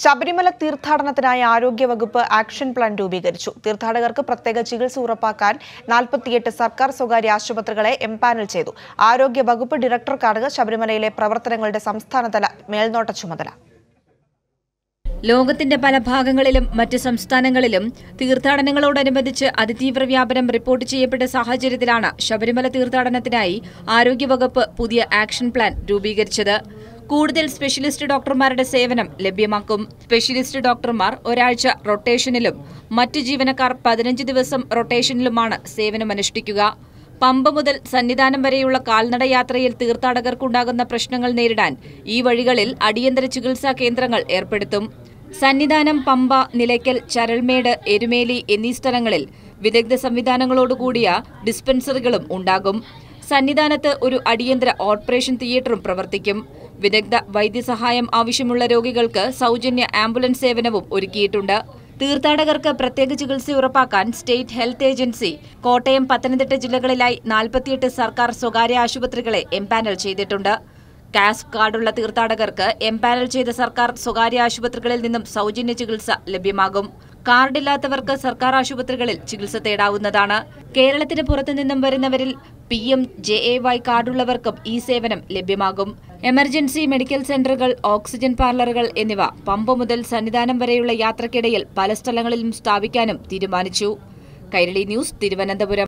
ശബരിമല തീർത്ഥാടനത്തിനായി ആരോഗ്യവകുപ്പ് action plan രൂപീകരിച്ചു തീർത്ഥാടകർക്ക് പ്രത്യേക ചികിത്സ ഉറപ്പാക്കാൻ നാൽപ്പത്തിയെട്ട് സർക്കാർ സ്വകാര്യ ആശുപത്രികളെ എംപാനൽ ചെയ്തു ആരോഗ്യ വകുപ്പ് ഡയറക്ടർക്കാണ് ശബരിമലയിലെ പ്രവർത്തനങ്ങളുടെ സംസ്ഥാനതല മേൽനോട്ട ചുമതല ലോകത്തിന്റെ പല ഭാഗങ്ങളിലും മറ്റ് സംസ്ഥാനങ്ങളിലും തീർത്ഥാടനങ്ങളോടനുബന്ധിച്ച് അതിതീവ്ര വ്യാപനം റിപ്പോർട്ട് ചെയ്യപ്പെട്ട സാഹചര്യത്തിലാണ് ശബരിമല തീർത്ഥാടനത്തിനായി ആരോഗ്യവകുപ്പ് പുതിയ ആക്ഷൻ പ്ലാൻ രൂപീകരിച്ചത് കൂടുതൽ സ്പെഷ്യലിസ്റ്റ് ഡോക്ടർമാരുടെ സേവനം ലഭ്യമാക്കും സ്പെഷ്യലിസ്റ്റ് ഡോക്ടർമാർ ഒരാഴ്ച റൊട്ടേഷനിലും മറ്റ് ജീവനക്കാർ പതിനഞ്ച് ദിവസം റൊട്ടേഷനിലുമാണ് സേവനമനുഷ്ഠിക്കുക പമ്പ മുതൽ സന്നിധാനം വരെയുള്ള കാൽനട യാത്രയിൽ തീർത്ഥാടകർക്കുണ്ടാകുന്ന പ്രശ്നങ്ങൾ നേരിടാൻ ഈ വഴികളിൽ അടിയന്തര ചികിത്സാ കേന്ദ്രങ്ങൾ ഏർപ്പെടുത്തും സന്നിധാനം പമ്പ നിലയ്ക്കൽ ചരൽമേട് എരുമേലി എന്നീ സ്ഥലങ്ങളിൽ വിദഗ്ധ സംവിധാനങ്ങളോടുകൂടിയ ഡിസ്പെൻസറികളും ഉണ്ടാകും സന്നിധാനത്ത് ഒരു അടിയന്തര ഓപ്പറേഷൻ തിയേറ്ററും പ്രവർത്തിക്കും വിദഗ്ധ വൈദ്യസഹായം ആവശ്യമുള്ള രോഗികൾക്ക് സൗജന്യ ആംബുലൻസ് സേവനവും ഒരുക്കിയിട്ടുണ്ട് തീർത്ഥാടകർക്ക് പ്രത്യേക ചികിത്സ ഉറപ്പാക്കാൻ state health agency Kottayam Pathanamthitta ജില്ലകളിലായി നാൽപ്പത്തിയെട്ട് സർക്കാർ സ്വകാര്യ ആശുപത്രികളെ എംപാനൽ ചെയ്തിട്ടുണ്ട് കാസ്പ് കാർഡുള്ള തീർത്ഥാടകർക്ക് എംപാനൽ ചെയ്ത സർക്കാർ സ്വകാര്യ ആശുപത്രികളിൽ നിന്നും സൗജന്യ ചികിത്സ ലഭ്യമാകും കാർഡില്ലാത്തവർക്ക് സർക്കാർ ആശുപത്രികളിൽ ചികിത്സ തേടാവുന്നതാണ് കേരളത്തിന് പുറത്തുനിന്നും വരുന്നവരിൽ P M J A Y കാർഡുള്ളവർക്കും ഈ സേവനം ലഭ്യമാകും എമർജൻസി മെഡിക്കൽ സെന്ററുകൾ ഓക്സിജൻ പാർലറുകൾ എന്നിവ പമ്പ മുതൽ സന്നിധാനം വരെയുള്ള യാത്രക്കിടയിൽ പല സ്ഥലങ്ങളിലും സ്ഥാപിക്കാനും തീരുമാനിച്ചു കൈരളി ന്യൂസ് തിരുവനന്തപുരം